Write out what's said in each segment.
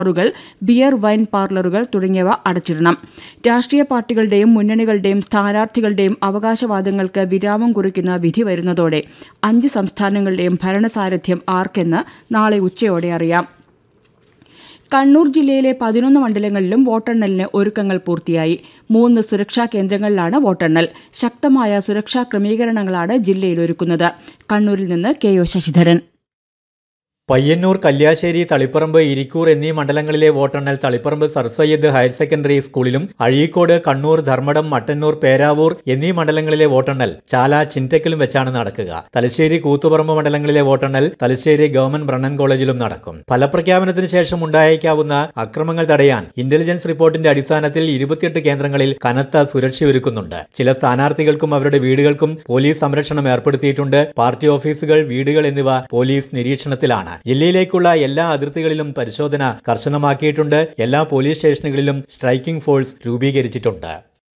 ബാറുകൾ beer wine പാർലറുകൾ തുടങ്ങിയവ അടച്ചിടണം രാഷ്ട്രീയ പാർട്ടികളുടെയും മുന്നണികളുടെയും സ്ഥാനാർത്ഥികളുടെയും അവകാശവാദങ്ങൾക്ക് വിരാമം കുറിക്കുന്ന വിധി വരുന്നതോടെ അഞ്ച് സംസ്ഥാനങ്ങളുടെയും ഭരണസാരഥ്യം ആർക്കെന്ന് നാളെ ഉച്ചയോടെ അറിയാം കണ്ണൂർ ജില്ലയിലെ പതിനൊന്ന് മണ്ഡലങ്ങളിലും വോട്ടെണ്ണലിന് ഒരുക്കങ്ങൾ പൂർത്തിയായി മൂന്ന് സുരക്ഷാ കേന്ദ്രങ്ങളിലാണ് വോട്ടെണ്ണൽ ശക്തമായ സുരക്ഷാ ക്രമീകരണങ്ങളാണ് ജില്ലയിൽ ഒരുക്കുന്നത് കണ്ണൂരിൽ നിന്ന് കെ ഒ ശശിധരൻ പയ്യന്നൂർ കല്യാശ്ശേരി തളിപ്പറമ്പ് ഇരിക്കൂർ എന്നീ മണ്ഡലങ്ങളിലെ വോട്ടെണ്ണൽ Taliparamba sir Syed higher secondary സ്കൂളിലും അഴീക്കോട് കണ്ണൂർ ധർമ്മടം മട്ടന്നൂർ പേരാവൂർ എന്നീ മണ്ഡലങ്ങളിലെ വോട്ടെണ്ണൽ ചാല ചിൻറ്റക്കിലും വെച്ചാണ് നടക്കുക തലശ്ശേരി കൂത്തുപറമ്പ് മണ്ഡലങ്ങളിലെ വോട്ടെണ്ണൽ തലശ്ശേരി ഗവൺമെന്റ് ബ്രണ്ണൻ കോളേജിലും നടക്കും ഫലപ്രഖ്യാപനത്തിന് ശേഷം ഉണ്ടായേക്കാവുന്ന അക്രമങ്ങൾ തടയാൻ ഇന്റലിജൻസ് റിപ്പോർട്ടിന്റെ അടിസ്ഥാനത്തിൽ ഇരുപത്തിയെട്ട് കേന്ദ്രങ്ങളിൽ കനത്ത സുരക്ഷയൊരുക്കുന്നുണ്ട് ചില സ്ഥാനാർത്ഥികൾക്കും അവരുടെ വീടുകൾക്കും പോലീസ് സംരക്ഷണം ഏർപ്പെടുത്തിയിട്ടുണ്ട് പാർട്ടി ഓഫീസുകൾ വീടുകൾ എന്നിവ പോലീസ് നിരീക്ഷണത്തിലാണ് ജില്ലയിലേക്കുള്ള എല്ലാ അതിർത്തികളിലും പരിശോധന കർശനമാക്കിയിട്ടുണ്ട് എല്ലാ പോലീസ് സ്റ്റേഷനുകളിലും സ്ട്രൈക്കിംഗ് ഫോഴ്സ് രൂപീകരിച്ചിട്ടുണ്ട്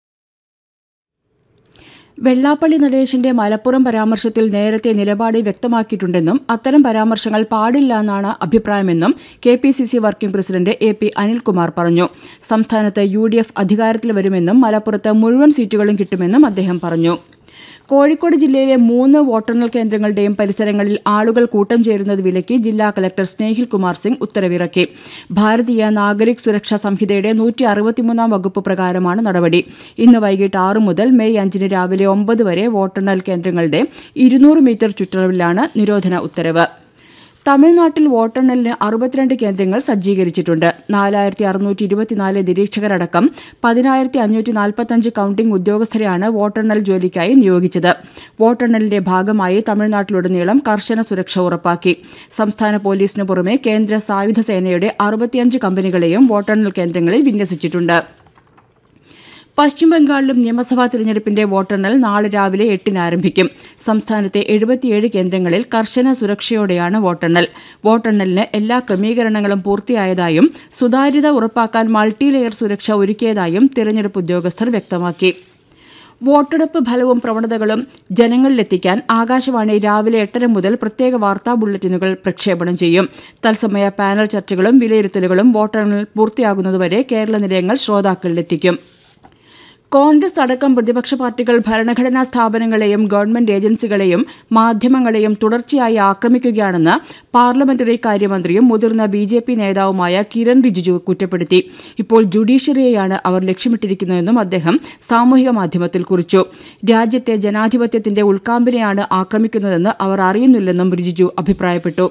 വെള്ളാപ്പള്ളി നടേശന്റെ മലപ്പുറം പരാമർശത്തിൽ നേരത്തെ നിലപാട് വ്യക്തമാക്കിയിട്ടുണ്ടെന്നും അത്തരം പരാമർശങ്ങൾ പാടില്ല എന്നാണ് അഭിപ്രായമെന്നും K P C C working president A P Anilkumar പറഞ്ഞു സംസ്ഥാനത്ത് യു ഡി എഫ് അധികാരത്തിൽ വരുമെന്നും മലപ്പുറത്ത് മുഴുവൻ സീറ്റുകളും കിട്ടുമെന്നും അദ്ദേഹം പറഞ്ഞു കോഴിക്കോട് ജില്ലയിലെ മൂന്ന് വോട്ടെണ്ണൽ കേന്ദ്രങ്ങളുടെയും പരിസരങ്ങളിൽ ആളുകൾ കൂട്ടം ചേരുന്നത് വിലക്കി ജില്ലാ കലക്ടർ സ്നേഹിൽ കുമാർ സിംഗ് ഉത്തരവിറക്കി ഭാരതീയ നാഗരിക് സുരക്ഷാ സംഹിതയുടെ നൂറ്റി അറുപത്തിമൂന്നാം വകുപ്പ് പ്രകാരമാണ് നടപടി ഇന്ന് വൈകിട്ട് ആറ് മുതൽ മെയ് അഞ്ചിന് രാവിലെ ഒമ്പത് വരെ വോട്ടെണ്ണൽ കേന്ദ്രങ്ങളുടെ ഇരുന്നൂറ് മീറ്റർ ചുറ്റളവിലാണ് നിരോധന ഉത്തരവ് തമിഴ്നാട്ടിൽ വോട്ടെണ്ണലിന് അറുപത്തിരണ്ട് കേന്ദ്രങ്ങൾ സജ്ജീകരിച്ചിട്ടുണ്ട് നാലായിരത്തി അറുന്നൂറ്റി ഇരുപത്തിനാല് നിരീക്ഷകരടക്കം പതിനായിരത്തി അഞ്ഞൂറ്റി നാൽപ്പത്തഞ്ച് കൌണ്ടിംഗ് ഉദ്യോഗസ്ഥരെയാണ് വോട്ടെണ്ണൽ ജോലിക്കായി നിയോഗിച്ചത് വോട്ടെണ്ണലിന്റെ ഭാഗമായി തമിഴ്നാട്ടിലുടനീളം കർശന സുരക്ഷ ഉറപ്പാക്കി സംസ്ഥാന പോലീസിനു പുറമെ കേന്ദ്ര സായുധ സേനയുടെ അറുപത്തിയഞ്ച് കമ്പനികളെയും വോട്ടെണ്ണൽ കേന്ദ്രങ്ങളിൽ വിന്യസിച്ചിട്ടുണ്ട് പശ്ചിമബംഗാളിലും നിയമസഭാ തിരഞ്ഞെടുപ്പിന്റെ വോട്ടെണ്ണൽ നാളെ രാവിലെ എട്ടിന് ആരംഭിക്കും സംസ്ഥാനത്തെ എഴുപത്തിയേഴ് കേന്ദ്രങ്ങളിൽ കർശന സുരക്ഷയോടെയാണ് വോട്ടെണ്ണൽ വോട്ടെണ്ണലിന് എല്ലാ ക്രമീകരണങ്ങളും പൂർത്തിയായതായും സുതാര്യത ഉറപ്പാക്കാൻ മൾട്ടി ലെയർ സുരക്ഷ ഒരുക്കിയതായും തിരഞ്ഞെടുപ്പ് ഉദ്യോഗസ്ഥർ വ്യക്തമാക്കി വോട്ടെടുപ്പ് ഫലവും പ്രവണതകളും ജനങ്ങളിലെത്തിക്കാൻ ആകാശവാണി രാവിലെ എട്ടര മുതൽ പ്രത്യേക വാർത്താ ബുള്ളറ്റിനുകൾ പ്രക്ഷേപണം ചെയ്യും തത്സമയ പാനൽ ചർച്ചകളും വിലയിരുത്തലുകളും വോട്ടെണ്ണൽ പൂർത്തിയാകുന്നതുവരെ കേരള നിലയങ്ങൾ ശ്രോതാക്കളിലെത്തിക്കും കോൺഗ്രസ് അടക്കം പ്രതിപക്ഷ പാർട്ടികൾ ഭരണഘടനാ സ്ഥാപനങ്ങളെയും ഗവൺമെന്റ് ഏജൻസികളെയും മാധ്യമങ്ങളെയും തുടർച്ചയായി ആക്രമിക്കുകയാണെന്ന് പാർലമെന്ററി കാര്യമന്ത്രിയും മുതിർന്ന ബി ജെ പി നേതാവുമായ കിരൺ റിജിജു കുറ്റപ്പെടുത്തി ഇപ്പോൾ ജുഡീഷ്യറിയെയാണ് അവർ ലക്ഷ്യമിട്ടിരിക്കുന്നതെന്നും അദ്ദേഹം സാമൂഹിക മാധ്യമത്തിൽ കുറിച്ചു രാജ്യത്തെ ജനാധിപത്യത്തിന്റെ ഉൾക്കാമ്പിനെയാണ് ആക്രമിക്കുന്നതെന്ന് അവർ അറിയുന്നില്ലെന്നും റിജിജു അഭിപ്രായപ്പെട്ടു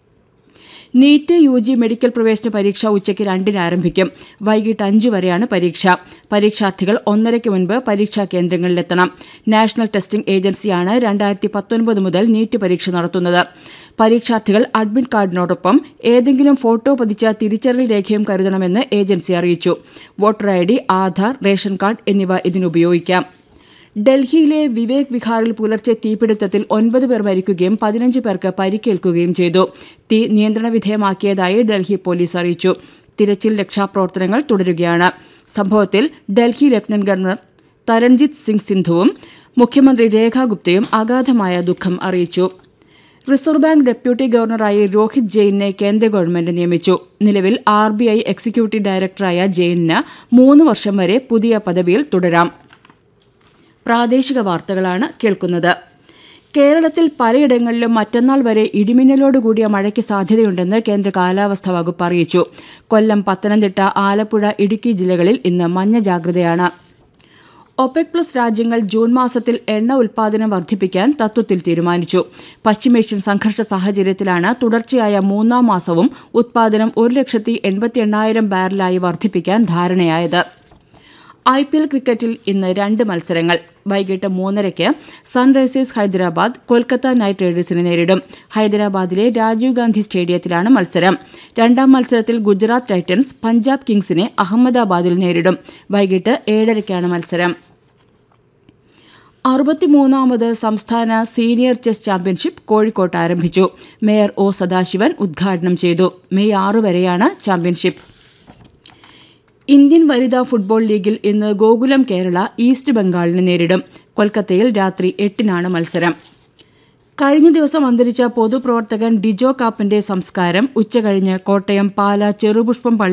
നീറ്റ് യു ജി മെഡിക്കൽ പ്രവേശന പരീക്ഷ ഉച്ചയ്ക്ക് രണ്ടിന് ആരംഭിക്കും വൈകിട്ട് അഞ്ച് വരെയാണ് പരീക്ഷ പരീക്ഷാർത്ഥികൾ ഒന്നരയ്ക്ക് മുൻപ് പരീക്ഷാ കേന്ദ്രങ്ങളിലെത്തണം നാഷണൽ ടെസ്റ്റിംഗ് ഏജൻസിയാണ് രണ്ടായിരത്തി പത്തൊൻപത് മുതൽ നീറ്റ് പരീക്ഷ നടത്തുന്നത് പരീക്ഷാർത്ഥികൾ അഡ്മിറ്റ് കാർഡിനോടൊപ്പം ഏതെങ്കിലും ഫോട്ടോ പതിച്ച തിരിച്ചറിയൽ രേഖയും കരുതണമെന്ന് ഏജൻസി അറിയിച്ചു voter I D Aadhaar ration card എന്നിവ ഇതിനുപയോഗിക്കാം ഡൽഹിയിലെ വിവേക് വിഹാറിൽ പുലർച്ചെ തീപിടുത്തത്തിൽ ഒൻപത് പേർ മരിക്കുകയും പതിനഞ്ച് പേർക്ക് പരിക്കേൽക്കുകയും ചെയ്തു തീ നിയന്ത്രണ വിധേയമാക്കിയതായി ഡൽഹി പോലീസ് അറിയിച്ചു തിരച്ചിൽ രക്ഷാപ്രവർത്തനങ്ങൾ തുടരുകയാണ് സംഭവത്തിൽ ഡൽഹി ലഫ്റ്റനന്റ് ഗവർണർ തരൺജിത് സിംഗ് സിന്ധുവും മുഖ്യമന്ത്രി രേഖാ ഗുപ്തയും അഗാധമായ ദുഃഖം അറിയിച്ചു റിസർവ് ബാങ്ക് ഡെപ്യൂട്ടി ഗവർണറായി രോഹിത് ജെയിനെ കേന്ദ്ര ഗവൺമെന്റ് നിയമിച്ചു നിലവിൽ ആർ ബി ഐ എക്സിക്യൂട്ടീവ് ഡയറക്ടറായ ജെയിനിന് മൂന്ന് വർഷം വരെ പുതിയ പദവിയിൽ തുടരാം പ്രാദേശിക വാർത്തകളാണ് കേൾക്കുന്നത് കേരളത്തിൽ പലയിടങ്ങളിലും മറ്റന്നാൾ വരെ ഇടിമിന്നലോടുകൂടിയ മഴയ്ക്ക് സാധ്യതയുണ്ടെന്ന് കേന്ദ്ര കാലാവസ്ഥാ വകുപ്പ് അറിയിച്ചു കൊല്ലം പത്തനംതിട്ട ആലപ്പുഴ ഇടുക്കി ജില്ലകളിൽ ഇന്ന് മഞ്ഞ ജാഗ്രതയാണ് ഒപെക് പ്ലസ് രാജ്യങ്ങൾ ജൂൺ മാസത്തിൽ എണ്ണ ഉൽപാദനം വർദ്ധിപ്പിക്കാൻ തത്വത്തിൽ തീരുമാനിച്ചു പശ്ചിമേഷ്യൻ സംഘർഷ സാഹചര്യത്തിലാണ് തുടർച്ചയായ മൂന്നാം മാസവും ഉത്പാദനം ഒരു ലക്ഷത്തി എൺപത്തി എണ്ണായിരം ബാരലായി വർദ്ധിപ്പിക്കാൻ ധാരണയായത് ഐ പി എൽ ക്രിക്കറ്റിൽ ഇന്ന് രണ്ട് മത്സരങ്ങൾ വൈകിട്ട് മൂന്നരയ്ക്ക് സൺറൈസേഴ്സ് ഹൈദരാബാദ് കൊൽക്കത്ത നൈറ്റ് റൈഡേഴ്സിനെ നേരിടും ഹൈദരാബാദിലെ രാജീവ് ഗാന്ധി സ്റ്റേഡിയത്തിലാണ് മത്സരം രണ്ടാം മത്സരത്തിൽ ഗുജറാത്ത് ടൈറ്റൻസ് പഞ്ചാബ് കിങ്സിനെ അഹമ്മദാബാദിൽ നേരിടും വൈകിട്ട് ഏഴരയ്ക്കാണ് മത്സരം അറുപത്തിമൂന്നാമത് സംസ്ഥാന സീനിയർ ചെസ് ചാമ്പ്യൻഷിപ്പ് കോഴിക്കോട്ട് ആരംഭിച്ചു മേയർ ഒ സദാശിവൻ ഉദ്ഘാടനം ചെയ്തു മെയ് ആറ് വരെയാണ് ചാമ്പ്യൻഷിപ്പ് ഇന്ത്യൻ വനിതാ ഫുട്ബോൾ ലീഗിൽ ഇന്ന് ഗോകുലം കേരള ഈസ്റ്റ് ബംഗാളിനെ നേരിടും കൊൽക്കത്തയിൽ രാത്രി എട്ടിനാണ് മത്സരം കഴിഞ്ഞ ദിവസം അന്തരിച്ച പൊതുപ്രവർത്തകൻ ഡിജോ കാപ്പന്റെ സംസ്കാരം ഉച്ചകഴിഞ്ഞ് കോട്ടയം പാല ചെറുപുഷ്പം പള്ളി